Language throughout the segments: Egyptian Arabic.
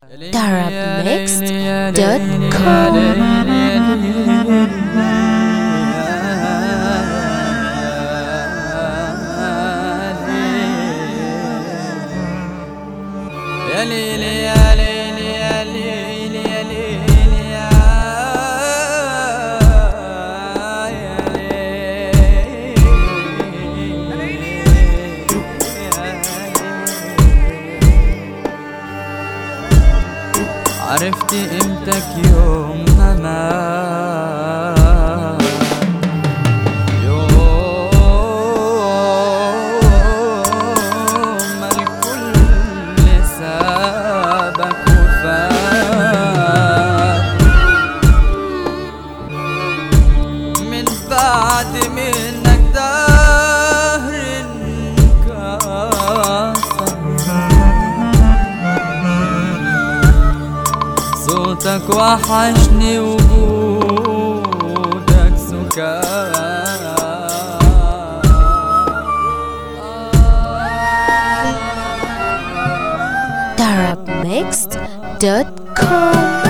يا ليلي يا ليلي يا ليلي يا ليلي يا عرفت قيمتك يوم ما يوم ما الكل سابك وفات من بعد منك دهر انكسر صوتك وحشني وجودك Darabmixed.com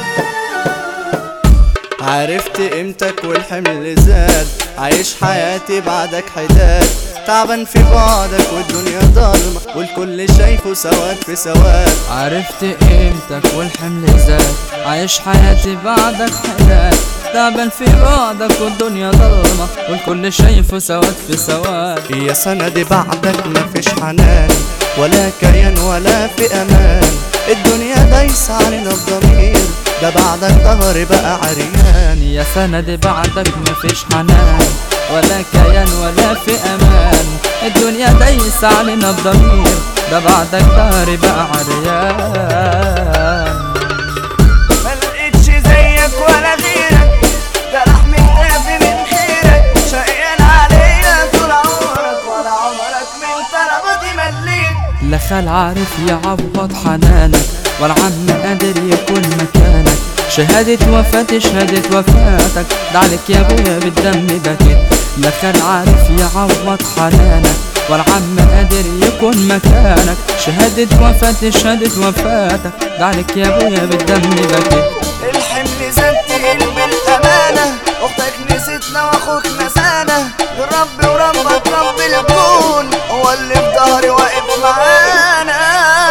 عرفت قيمتك والحمل زاد عايش حياتي بعدك حداد تعبان في بعدك والدنيا ضلمة والكل شايفه سواد في سواد عرفت قيمتك والحمل زاد عايش حياتي بعدك حياة تعبان في بعدك والدنيا ضلمة والكل شايفه سواد في سواد يا سندي بعدك مفيش حنان ولا كيان ولا في امان الدنيا دايسة علينا الضمير ده بعدك ظهري بقى عريان يا سند بعدك مفيش حنان ولا كيان ولا في امان الدنيا دايسة علينا الضمير ده بعدك ظهري بقى عريان ما لقيتش زيك ولا غيرك ده لحم كتافي من خيرك شقيان عليا طول عمرك ولا عمرك من طلباتي مليت لا خال عارف يعوض حنانك ولا عم قادر يكون مكانك شهادة وفاتي شهادة وفاتك ده عليك يا ابويا بالدم بكيت لا خال عارف يعوض حنانك ولا عم قادر يكون مكانك شهادة وفاتي شهادة وفاتك ده عليك يا ابويا بالدم بكيت الحمل زاد تقيل بالأمانة أختك نسيتنا وأخوك نسانا الرب وربك رب الكون هو اللي في ظهري واقف معانا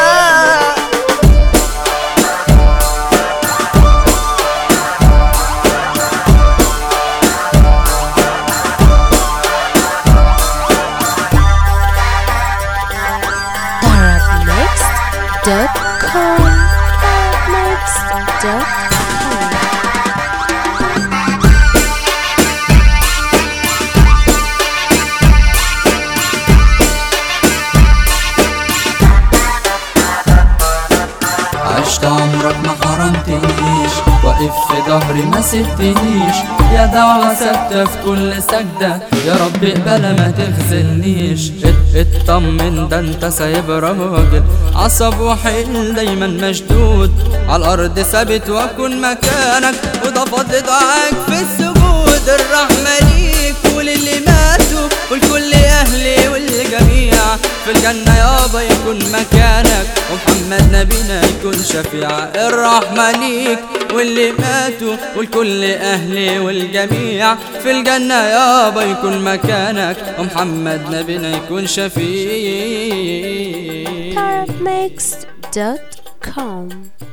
Darabmixed.com Darabmixed.com عشت عمرك ما حرمتنيش واقف في ظهري ما سبتنيش يا دعوة ثابتة في كل سجدة يا رب اقبل ما تخذلنيش ات- اطمن ده انت سايب راجل عصب وحيل دايما مشدود على الارض ثابت واكون مكانك وده فضل دعاك في السجود الرحمة ليك وللي ماتوا ولكل اهلي والجميع في الجنة يابا يكون مكانك ومحمد نبينا يكون شفيع الرحمة ليك واللي ماتوا ولكل أهلي والجميع في الجنة يابا يكون مكانك ومحمد نبينا يكون شفيع Darabmixed.com